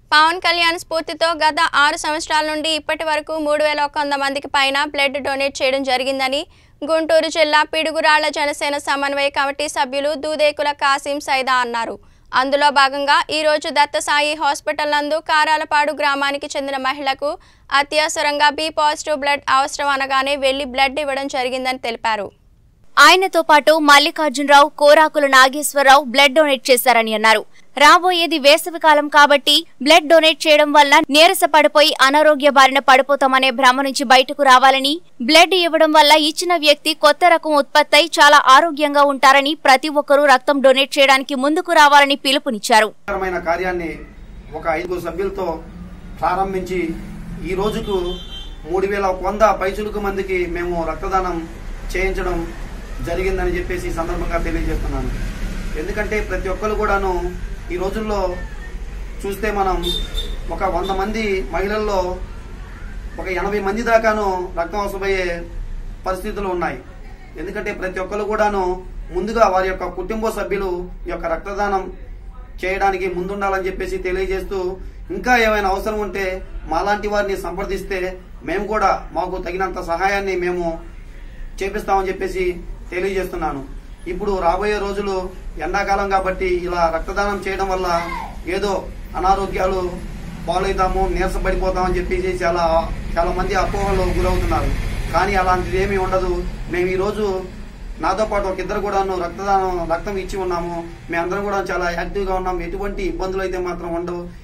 పవన్ కళ్యాణ్ స్ఫూర్తితో గత ఆరు సంవత్సరాల నుండి ఇప్పటి వరకు మూడు వేల ఒక వంద మందికి పైన బ్లడ్ డొనేట్ చేయడం జరిగిందని గుంటూరు జిల్లా పిడుగురాళ్ల జనసేన సమన్వయ కమిటీ సభ్యులు దూదేకుల కాసిం సైదా అన్నారు అందులో భాగంగా ఈరోజు దత్తసాయి హాస్పిటల్ నందు కారాలపాడు గ్రామానికి చెందిన మహిళకు అత్యవసరంగా బి పాజిటివ్ బ్లడ్ అవసరం అనగానే వెళ్లి బ్లడ్ ఇవ్వడం జరిగిందని తెలిపారు ఆయనతో పాటు మల్లికార్జునరావు కోరాకుల నాగేశ్వరరావు బ్లడ్ డొనేట్ చేశారని అన్నారు రాబోయేది వేసవికాలం కాబట్టి బ్లడ్ డొనేట్ చేయడం వల్ల నీరస పడిపోయి అనారోగ్య బారిన పడిపోతామనే భ్రమ నుంచి బయటకు రావాలని బ్లడ్ ఇవ్వడం వల్ల ఇచ్చిన వ్యక్తి కొత్త రకం ఉత్పత్తి చాలా ఆరోగ్యంగా ఉంటారని ప్రతి ఒక్కరూ రక్తం డొనేట్ చేయడానికి ముందుకు రావాలని పిలుపునిచ్చారు కరమైన కార్యాన్ని ఒక ఐదుగురు సభ్యులతో ప్రారంభించి ఈ రోజుకు మూడు వేల ఒక వంద పైచులుకు మందికి మేము రక్తదానం చేయించడం జరిగిందని చెప్పేసి ఈ సందర్భంగా తెలియజేస్తున్నాను ఎందుకంటే ప్రతి ఒక్కరు కూడాను ఈ రోజుల్లో చూస్తే మనం ఒక వంద మంది మహిళల్లో ఒక ఎనభై మంది దాకాను రక్తం అవసరమయ్యే పరిస్థితులు ఉన్నాయి ఎందుకంటే ప్రతి ఒక్కరు కూడాను ముందుగా వారి యొక్క కుటుంబ సభ్యులు ఈ యొక్క రక్తదానం చేయడానికి ముందుండాలని చెప్పేసి తెలియజేస్తూ ఇంకా ఏమైనా అవసరం ఉంటే మాలాంటి వారిని సంప్రదిస్తే మేము కూడా మాకు తగినంత సహాయాన్ని మేము చేపిస్తామని చెప్పేసి తెలియజేస్తున్నాను ఇప్పుడు రాబోయే రోజులు ఎండాకాలం కాబట్టి ఇలా రక్తదానం చేయడం వల్ల ఏదో అనారోగ్యాలు పాలవుతాము నీరసపడిపోతామని చెప్పేసి చాలా చాలా మంది అపోహలు గురవుతున్నారు కానీ అలాంటిది ఏమీ ఉండదు మేము ఈరోజు నాతో పాటు ఒక ఇద్దరు కూడాను రక్తదానం రక్తం ఇచ్చి ఉన్నాము మేమందరం కూడా చాలా యాక్టివ్గా ఉన్నాం ఎటువంటి ఇబ్బందులు అయితే మాత్రం ఉండవు